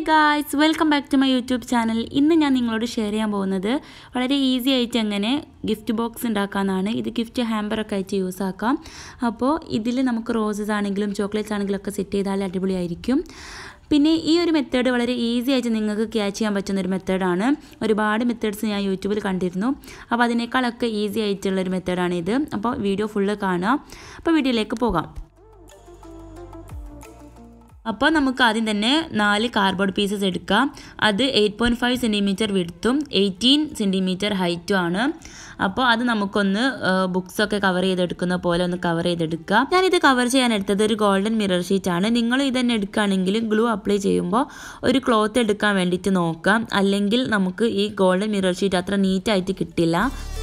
Guys welcome back to my YouTube channel ഇന്ന് ഞാൻ നിങ്ങളോട് ഷെയർ ചെയ്യാൻ പോകുന്നത് വളരെ ഈസി ആയിട്ട് എങ്ങനെ ഗിഫ്റ്റ് ബോക്സ് ഉണ്ടാക്കാമെന്നാണ് ഇത് ഗിഫ്റ്റ് ഹാമ്പറൊക്കെ ആയിട്ട് യൂസ് ആക്കാം അപ്പോൾ ഇതിൽ നമുക്ക് റോസസ് ആണെങ്കിലും ചോക്ലേറ്റ്സ് ആണെങ്കിലും ഒക്കെ സെറ്റ് ചെയ്താൽ അടിപൊളിയായിരിക്കും പിന്നെ ഈ ഒരു മെത്തേഡ് വളരെ ഈസി ആയിട്ട് നിങ്ങൾക്ക് ക്യാച്ച് ചെയ്യാൻ പറ്റുന്ന ഒരു മെത്തേഡാണ് ഒരുപാട് മെത്തേഡ്സ് ഞാൻ യൂട്യൂബിൽ കണ്ടിരുന്നു അപ്പോൾ അതിനേക്കാളൊക്കെ ഈസി ആയിട്ടുള്ളൊരു മെത്തേഡാണ് ഇത് അപ്പോൾ വീഡിയോ ഫുള്ള് കാണുക അപ്പോൾ വീഡിയോയിലേക്ക് പോകാം അപ്പോൾ നമുക്ക് ആദ്യം തന്നെ നാല് കാർഡ്ബോർഡ് പീസസ് എടുക്കാം അത് എയ്റ്റ് പോയിൻറ്റ് ഫൈവ് സെൻറ്റിമീറ്റർ വിടുത്തും എയ്റ്റീൻ സെൻറ്റിമീറ്റർ ഹൈറ്റും ആണ് അപ്പോൾ അത് നമുക്കൊന്ന് ബുക്സൊക്കെ കവർ ചെയ്തെടുക്കുന്ന പോലെ ഒന്ന് കവർ ചെയ്തെടുക്കുക ഞാനിത് കവർ ചെയ്യാൻ എടുത്തത് ഒരു ഗോൾഡൻ മിറർ ഷീറ്റ് ആണ് നിങ്ങൾ ഇതന്നെ എടുക്കുകയാണെങ്കിൽ ഗ്ലൂ അപ്ലൈ ചെയ്യുമ്പോൾ ഒരു ക്ലോത്ത് എടുക്കാൻ വേണ്ടിയിട്ട് നോക്കാം അല്ലെങ്കിൽ നമുക്ക് ഈ ഗോൾഡൻ മിറർ ഷീറ്റ് അത്ര നീറ്റായിട്ട് കിട്ടില്ല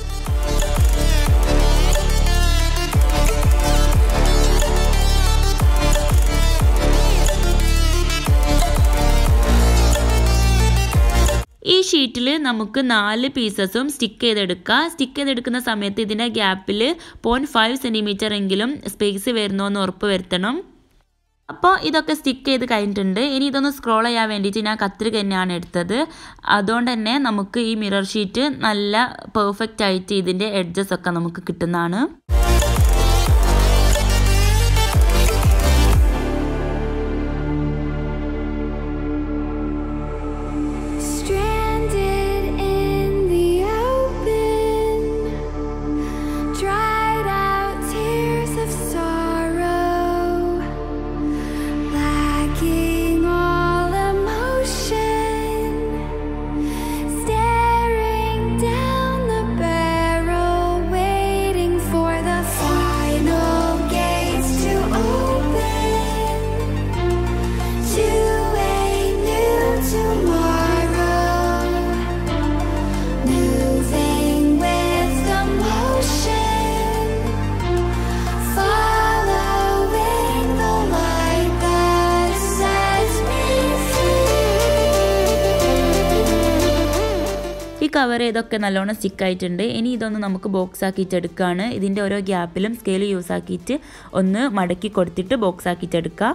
ഈ ഷീറ്റിൽ നമുക്ക് നാല് പീസസും സ്റ്റിക്ക് ചെയ്തെടുക്കാം സ്റ്റിക്ക് ചെയ്തെടുക്കുന്ന സമയത്ത് ഇതിൻ്റെ ഗ്യാപ്പിൽ പോയിൻറ്റ് ഫൈവ് സെൻറ്റിമീറ്റർ എങ്കിലും സ്പേസ് വരുന്നോ എന്ന് ഉറപ്പ് വരുത്തണം അപ്പോൾ ഇതൊക്കെ സ്റ്റിക്ക് ചെയ്ത് കഴിഞ്ഞിട്ടുണ്ട് ഇനി ഇതൊന്ന് സ്ക്രോൾ ചെയ്യാൻ വേണ്ടിയിട്ട് ഞാൻ കത്രിക തന്നെയാണ് എടുത്തത് അതുകൊണ്ട് തന്നെ നമുക്ക് ഈ മിറർ ഷീറ്റ് നല്ല പെർഫെക്റ്റ് ആയിട്ട് ഇതിൻ്റെ എഡ്ജസ് ഒക്കെ നമുക്ക് കിട്ടുന്നതാണ് Stranded in the open, dried out tears of sorrow, lacking all emotion, staring down the barrel, waiting for the final gates to open to a new tomorrow, moving with the motion, following the light that sets me free. ഈ cover ചെയ്തൊക്കെ നല്ലോണം stick ആയിട്ടുണ്ട് ഇനി ഇതൊന്ന് നമുക്ക് box ആക്കിയിട്ടെടുക്കുകയാണ് ഇതിൻ്റെ ഓരോ ഗ്യാപ്പിലും scale use ആക്കിയിട്ട് ഒന്ന് മടക്കി കൊടുത്തിട്ട് ബോക്സ് ആക്കിയിട്ടെടുക്കുക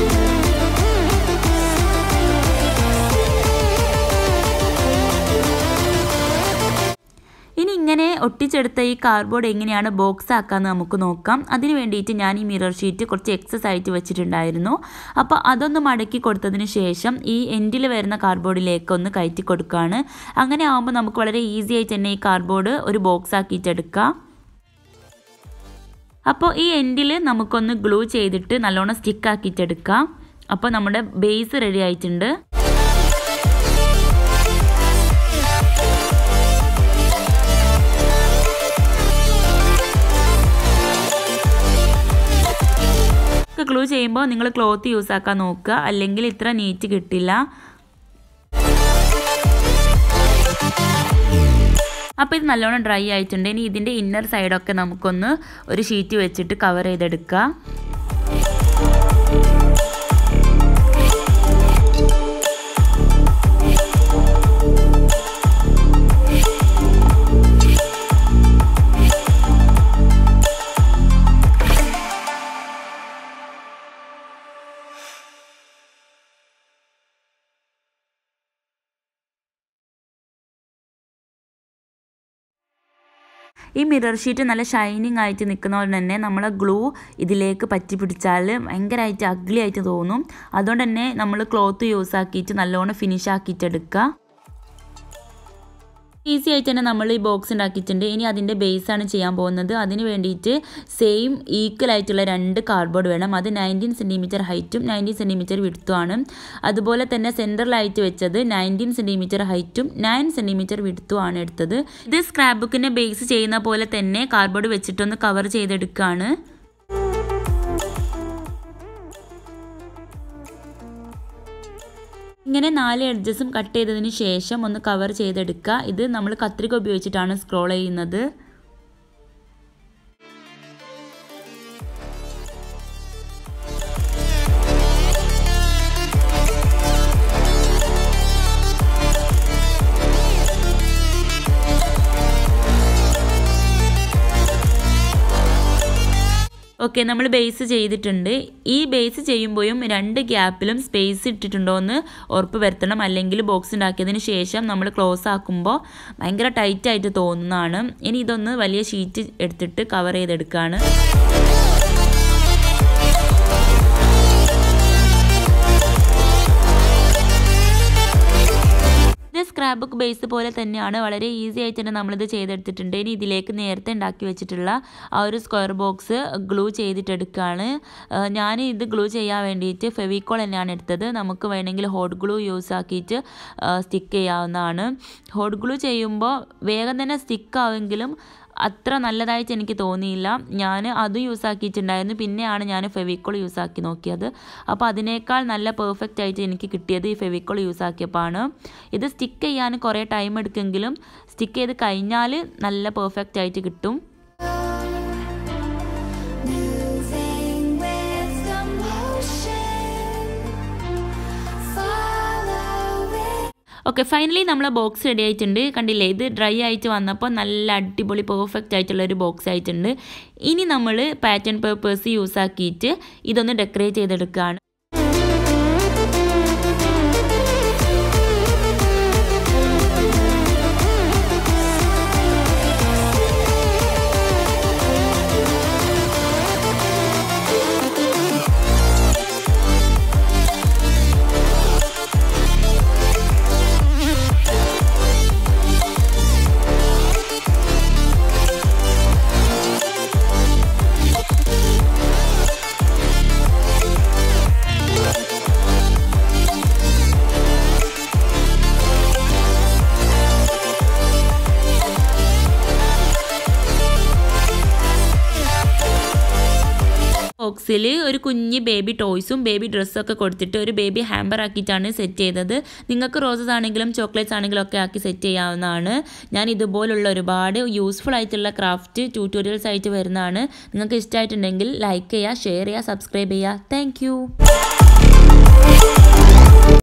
ഇനി ഇങ്ങനെ ഒട്ടിച്ചെടുത്ത ഈ കാർഡ്ബോർഡ് എങ്ങനെയാണ് ബോക്സ് ആക്കാമെന്ന് നമുക്ക് നോക്കാം അതിന് വേണ്ടിയിട്ട് ഞാൻ ഈ മിറർ ഷീറ്റ് കുറച്ച് എക്സസ് ആയിട്ട് വെച്ചിട്ടുണ്ടായിരുന്നു അപ്പോൾ അതൊന്ന് മടക്കി കൊടുത്തതിന് ശേഷം ഈ എൻഡിൽ വരുന്ന കാർഡ്ബോർഡിലേക്ക് ഒന്ന് കയറ്റി കൊടുക്കുകയാണ് അങ്ങനെ ആകുമ്പോൾ നമുക്ക് വളരെ ഈസി ആയിട്ട് തന്നെ ഈ കാർഡ്ബോർഡ് ഒരു ബോക്സ് ആക്കിയിട്ടെടുക്കാം അപ്പോൾ ഈ എൻഡിൽ നമുക്കൊന്ന് ഗ്ലൂ ചെയ്തിട്ട് നല്ലോണം സ്റ്റിക്ക് ആക്കിയിട്ടെടുക്കാം അപ്പോൾ നമ്മുടെ ബേസ് റെഡി ആയിട്ടുണ്ട് ഗ്ലൂ ചെയ്യുമ്പോൾ നിങ്ങൾ ക്ലോത്ത് യൂസ് ആക്കാൻ നോക്കുക അല്ലെങ്കിൽ ഇത്ര നീറ്റ് കിട്ടില്ല അപ്പോൾ ഇത് നല്ലോണം ഡ്രൈ ആയിട്ടുണ്ട് ഇനി ഇതിൻ്റെ ഇന്നർ സൈഡൊക്കെ നമുക്കൊന്ന് ഒരു ഷീറ്റ് വെച്ചിട്ട് കവർ ചെയ്തെടുക്കുക ഈ മിറർ ഷീറ്റ് നല്ല ഷൈനിങ് ആയിട്ട് നിൽക്കുന്നതുകൊണ്ട് തന്നെ നമ്മളെ ഗ്ലൂ ഇതിലേക്ക് പറ്റി പിടിച്ചാൽ ഭയങ്കരമായിട്ട് അഗ്ലി ആയിട്ട് തോന്നും അതുകൊണ്ട് തന്നെ നമ്മൾ ക്ലോത്ത് യൂസ് ആക്കിയിട്ട് നല്ലോണം ഫിനിഷ് ആക്കിയിട്ടെടുക്കുക ഈസി ആയിട്ട് തന്നെ നമ്മൾ ഈ ബോക്സ് ഉണ്ടാക്കിയിട്ടുണ്ട് ഇനി അതിൻ്റെ ബേസാണ് ചെയ്യാൻ പോകുന്നത് അതിന് വേണ്ടിയിട്ട് സെയിം ഈക്വൽ ആയിട്ടുള്ള രണ്ട് കാർഡ്ബോർഡ് വേണം അത് നയൻറ്റീൻ സെൻറ്റിമീറ്റർ ഹൈറ്റും നയൻറ്റീൻ സെൻറ്റിമീറ്റർ വിടുത്തുമാണ് അതുപോലെ തന്നെ സെൻറ്ററിലായിട്ട് വെച്ചത് നയൻറ്റീൻ സെൻറ്റിമീറ്റർ ഹൈറ്റും നയൻ സെൻറ്റിമീറ്റർ വിടുത്തുമാണ് എടുത്തത് ഇത് സ്ക്രാപ്പ് ബുക്കിനെ ബേസ് ചെയ്യുന്ന പോലെ തന്നെ കാർഡ്ബോർഡ് വെച്ചിട്ടൊന്ന് കവർ ചെയ്തെടുക്കുകയാണ് ഇങ്ങനെ നാല് എഡ്ജസും കട്ട് ചെയ്തതിന് ശേഷം ഒന്ന് കവർ ചെയ്തെടുക്കുക ഇത് നമ്മൾ കത്രിക ഉപയോഗിച്ചിട്ടാണ് സ്ക്രോൾ ചെയ്യുന്നത് ഓക്കെ നമ്മൾ ബേസ് ചെയ്തിട്ടുണ്ട് ഈ ബേസ് ചെയ്യുമ്പോഴും രണ്ട് ഗ്യാപ്പിലും സ്പേസ് ഇട്ടിട്ടുണ്ടോ എന്ന് ഉറപ്പ് വരുത്തണം അല്ലെങ്കിൽ ബോക്സ് ഉണ്ടാക്കിയതിന് ശേഷം നമ്മൾ ക്ലോസ് ആക്കുമ്പോൾ ഭയങ്കര ടൈറ്റായിട്ട് തോന്നുന്നതാണ് ഇനി ഇതൊന്ന് വലിയ ഷീറ്റ് എടുത്തിട്ട് കവർ ചെയ്തെടുക്കുകയാണ് ഇത് സ്ക്രാപ്പ് ബുക്ക് ബേസ് പോലെ തന്നെയാണ് വളരെ ഈസി ആയിട്ട് തന്നെ നമ്മളിത് ചെയ്തെടുത്തിട്ടുണ്ട് ഇനി ഇതിലേക്ക് നേരത്തെ ഉണ്ടാക്കി വെച്ചിട്ടുള്ള ആ ഒരു സ്ക്വയർ ബോക്സ് ഗ്ലൂ ചെയ്തിട്ടെടുക്കുകയാണ് ഞാൻ ഇത് ഗ്ലൂ ചെയ്യാൻ വേണ്ടിയിട്ട് ഫെവിക്കോൾ തന്നെയാണ് എടുത്തത് നമുക്ക് വേണമെങ്കിൽ ഹോട്ട് ഗ്ലൂ യൂസ് ആക്കിയിട്ട് സ്റ്റിക്ക് ചെയ്യാവുന്നതാണ് ഹോട്ട് ഗ്ലൂ ചെയ്യുമ്പോൾ വേഗം തന്നെ സ്റ്റിക്ക് ആവുമെങ്കിലും അത്ര നല്ലതായിട്ട് എനിക്ക് തോന്നിയില്ല ഞാൻ അതും യൂസ് ആക്കിയിട്ടുണ്ടായിരുന്നു പിന്നെയാണ് ഞാൻ ഫെവിക്കോൾ യൂസ് ആക്കി നോക്കിയത് അപ്പോൾ അതിനേക്കാൾ നല്ല പെർഫെക്റ്റ് ആയിട്ട് എനിക്ക് കിട്ടിയത് ഈ ഫെവിക്കോൾ യൂസ് ആക്കിയപ്പോഴാണ് ഇത് സ്റ്റിക്ക് ചെയ്യാൻ കുറേ ടൈം എടുക്കുമെങ്കിലും സ്റ്റിക്ക് ചെയ്ത് കഴിഞ്ഞാൽ നല്ല പെർഫെക്റ്റ് ആയിട്ട് കിട്ടും Moving with the motion, following. Okay finally നമ്മളെ ബോക്സ് റെഡി ആയിട്ടുണ്ട് കണ്ടില്ലേ ഇത് ഡ്രൈ ആയിട്ട് വന്നപ്പോൾ നല്ല അടിപൊളി പെർഫെക്റ്റ് ആയിട്ടുള്ള ഒരു ബോക്സ് ആയിട്ടുണ്ട് ഇനി നമ്മൾ പാറ്റേൺ പേപ്പേഴ്സ് യൂസ് ആക്കിയിട്ട് ഇതൊന്ന് ഡെക്കറേറ്റ് ചെയ്തെടുക്കുകയാണ് ബോക്സിൽ ഒരു കുഞ്ഞ് ബേബി ടോയ്സും ബേബി ഡ്രസ്സും ഒക്കെ കൊടുത്തിട്ട് ഒരു ബേബി ഹാമ്പർ ആക്കിയിട്ടാണ് സെറ്റ് ചെയ്തത് നിങ്ങൾക്ക് റോസസ് ആണെങ്കിലും ചോക്ലേറ്റ്സ് ആണെങ്കിലും ഒക്കെ ആക്കി സെറ്റ് ചെയ്യാവുന്നതാണ് ഞാൻ ഇതുപോലുള്ള ഒരുപാട് യൂസ്ഫുൾ ആയിട്ടുള്ള ക്രാഫ്റ്റ് ട്യൂട്ടോറിയൽസ് ആയിട്ട് വരുന്നതാണ് നിങ്ങൾക്ക് ഇഷ്ടമായിട്ടുണ്ടെങ്കിൽ ലൈക്ക് ചെയ്യുക ഷെയർ ചെയ്യുക സബ്സ്ക്രൈബ് ചെയ്യുക താങ്ക്